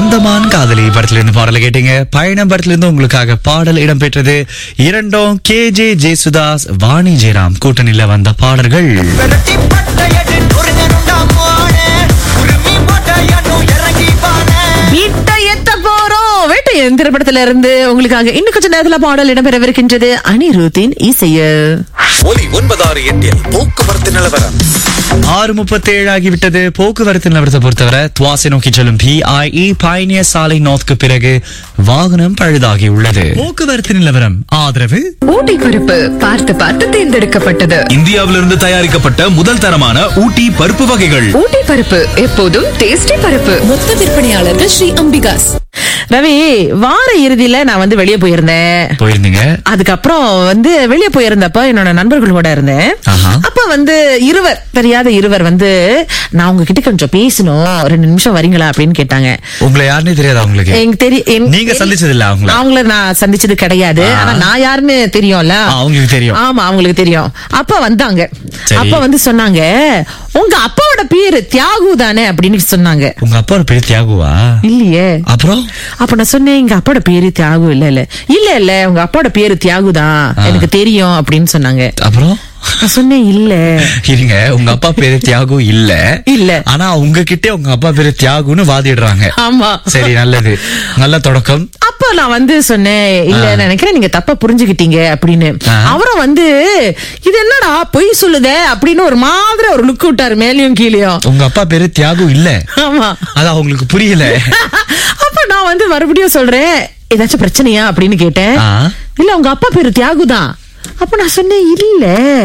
சொந்தமான் காதலி படத்துல இருந்து பாடலை கேட்டீங்க பயணம் படத்துல இருந்து உங்களுக்காக பாடல் இடம்பெற்றது இரண்டும் கே ஜே ஜேசுதாஸ் வாணி ஜெயராம் கூட்டணியில வந்த பாடல்கள் விரட்டி பட்டையடி நொறுங்கணுண்டா மானே உரிமை பட்டையனும் இறங்கி பானே வீட்டை எத்த போறோம் வேட்டை திரைப்படத்துல இருந்து உங்களுக்காக இன்னும் கொஞ்ச நேரத்துல பாடல் இடம்பெறவிருக்கின்றது அனிருத்தின் இசையில் ஒலி ஒன்பதாறு எட்டில் போக்குவரத்து நிலவரம் ஆறு முப்பத்தி ஏழு ஆகிவிட்டது போக்குவரத்து நிலவரத்தை பொறுத்தவரை துவாசை நோக்கி செல்லும் பிஐஇ பயணியர் சாலை நோர்த்துக்கு பிறகு வாகனம் பழுதாகி உள்ளது போக்குவரத்து நிலவரம் ஆதரவு ஊட்டி பருப்பு பார்த்து பார்த்து தேர்ந்தெடுக்கப்பட்டது இந்தியாவிலிருந்து தயாரிக்கப்பட்ட முதல் தரமான ஊட்டி பருப்பு வகைகள் ஊட்டி பருப்பு எப்போதும் டேஸ்டி பருப்பு மொத்த விற்பனையாளர்கள் ஸ்ரீ அம்பிகாஸ் ரவி வார இறுதியில நான் வந்து வெளியே போயிருந்தேன் போயிருந்தீங்க அதுக்கப்புறம் வந்து வெளியே போயிருந்தப்ப என்னோட நண்பர்களோட இருந்தேன் ஆஹா. அப்ப வந்து இருவர் தெரியாத இருவர் வந்து நான் உங்ககிட்ட கொஞ்சம் பேசணும் ரெண்டு நிமிஷம் வரீங்களா அப்படின்னு கேட்டாங்க உங்களை யாருன்னே தெரியாது அவங்களுக்கு எனக்கு தெரியும் நீங்க சந்திச்சது இல்ல அவங்கள? அவங்கள நான் சந்திச்சது கிடையாது ஆ. ஆனா நான் யாருன்னு தெரியும்ல ஆ, அவங்களுக்கு தெரியும். ஆமா அவங்களுக்கு தெரியும் அப்ப வந்தாங்க சரி. அப்ப வந்து சொன்னாங்க உங்க அப்பாவோட பேரு தியாகு தானே அப்படின்னு சொன்னாங்க உங்க அப்பாவோட பேர் தியாகுவா இல்லையே அப்புறம் அப்ப நான் சொன்னேன் எங்க அப்பாவோட பேரு தியாகு இல்ல இல்ல இல்ல இல்ல உங்க அப்பாவோட பேரு தியாகு தான் எனக்கு தெரியும் அப்படின்னு சொன்னாங்க அப்புறம் நான் சொன்னேன் இல்ல இருங்க உங்க அப்பா பேரு தியாகு இல்ல இல்ல. ஆனா உங்ககிட்ட உங்க அப்பா பேரு தியாகுன்னு வாதிடுறாங்க ஆமா சரி நல்லது நல்ல தொடக்கம் அப்ப நான் வந்து சொன்னேன் இல்ல நினைக்கிறேன் நீங்க தப்பா புரிஞ்சுக்கிட்டீங்க அப்படின்னு ஆ. அவரும் வந்து இது என்னடா பொய் சொல்லுதே அப்படின்னு ஒரு மாதிரி ஒரு லுக் விட்டாரு மேலயும் கீழயும் உங்க அப்பா பேரு தியாகு இல்ல ஆமா அது அவங்களுக்கு புரியல அப்ப நான் வந்து மறுபடியும் சொல்றேன் ஏதாச்சும் பிரச்சனையா அப்படின்னு கேட்டேன் ஆ. இல்ல உங்க அப்பா பேரு தியாகு தான் அப்ப நான் சொன்னேன் இல்ல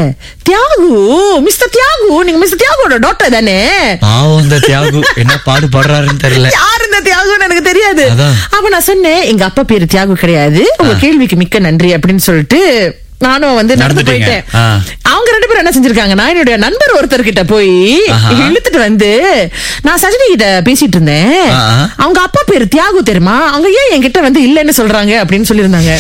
தியாகு மிஸ்டர் தியாகு நீங்க மிஸ்டர் தியாகுவோட டாக்டர் தானே பாவம் இந்த தியாகு என்ன பாடுபடுறாருன்னு தெரியல யார் இந்த தியாகுன்னு எனக்கு தெரியாது அதான். அப்ப நான் சொன்னேன் எங்க அப்பா பேரு தியாகு கிடையாது உங்க கேள்விக்கு மிக்க நன்றி அப்படின்னு சொல்லிட்டு நானும் வந்து நடந்து நடந்துட்டீங்க. போயிட்டேன் ஆ. அவங்க ரெண்டு பேரும் என்ன செஞ்சிருக்காங்கன்னா என்னுடைய நண்பர் ஒருத்தர் கிட்ட போய் ஆஹா. இழுத்துட்டு வந்து நான் சஜினி கிட்ட பேசிட்டு இருந்தேன் ஆ, ஆ. அவங்க அப்பா பேரு தியாகு தெரியுமா அவங்க ஏன் என்கிட்ட வந்து இல்லன்னு சொல்றாங்க அப்படின்னு சொல்லியிருந்தாங்க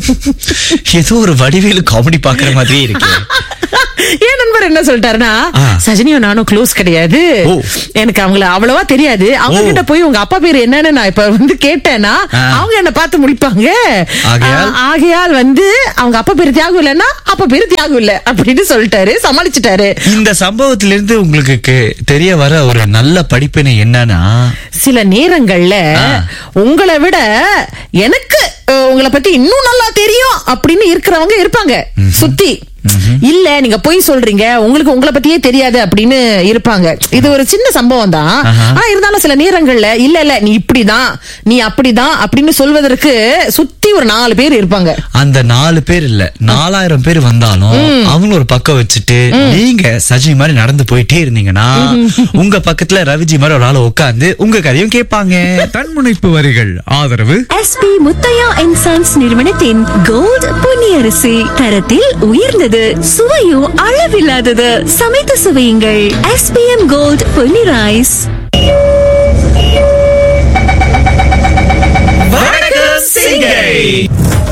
ஏதோ ஒரு வடிவேலு காமெடி பாக்குற மாதிரியே இருக்கு என் நண்பர் என்ன சொல்லிட்டாருன்னா ஆ. சஜினியும் நானும் க்ளோஸ் கிடையாது ஓ. எனக்கு அவங்கள அவ்வளவா தெரியாது அவங்க ஓ. கிட்ட போய் உங்க அப்பா பேர் என்னன்னு நான் இப்ப வந்து கேட்டேன்னா ஆ. அவங்க என்ன பார்த்து முடிப்பாங்க ஆகையால்? ஆ, ஆகையால் வந்து அவங்க அப்பா பேரு தியாகு இல்லைன்னா அப்பா பேரு தியாகு இல்ல அப்படின்னு சொல்லிட்டாரு சமாளிச்சுட்டாரு இந்த சம்பவத்திலிருந்து உங்களுக்கு கே- தெரிய வர ஒரு நல்ல படிப்பினை என்னன்னா சில நேரங்கள்ல ஆ. உங்களை விட எனக்கு அஹ், உங்களை பத்தி இன்னும் நல்லா தெரியும் அப்படின்னு இருக்கிறவங்க இருப்பாங்க சுத்தி இல்ல நீங்க பொய் சொல்றீங்க உங்களுக்கு உங்களை பத்தியே தெரியாது அப்படின்னு இருப்பாங்க இது ஒரு சின்ன சம்பவம் தான் ஆஹா. ஆனா இருந்தாலும் சில நேரங்கள்ல இல்ல இல்ல நீ இப்படிதான் நீ அப்படிதான் அப்படின்னு சொல்வதற்கு சுத்தி ஒரு நாலு பேர் இருப்பாங்க அந்த நாலு பேர் இல்ல நாலாயிரம் பேர் வந்தாலும் அவங்க ஒரு பக்கம் வச்சுட்டு நீங்க சஜி மாதிரி நடந்து போயிட்டே இருந்தீங்கன்னா உங்க பக்கத்துல ரவிஜி மாதிரி ஒரு ஆள் உட்கார்ந்து உங்க கதையும் கேட்பாங்க தன்முனைப்பு வரிகள் ஆதரவு எஸ்பி முத்தையா அண்ட் சன்ஸ் நிறுவனத்தின் கோல்ட் பொன்னியரிசி தரத்தில் உயர்ந்தது சுவையும் அளவில்லாதது சமைத்து சுவையுங்கள் எஸ்பிஎம் கோல்ட் பொன்னி ரைஸ் வணக்கம் சிங்கை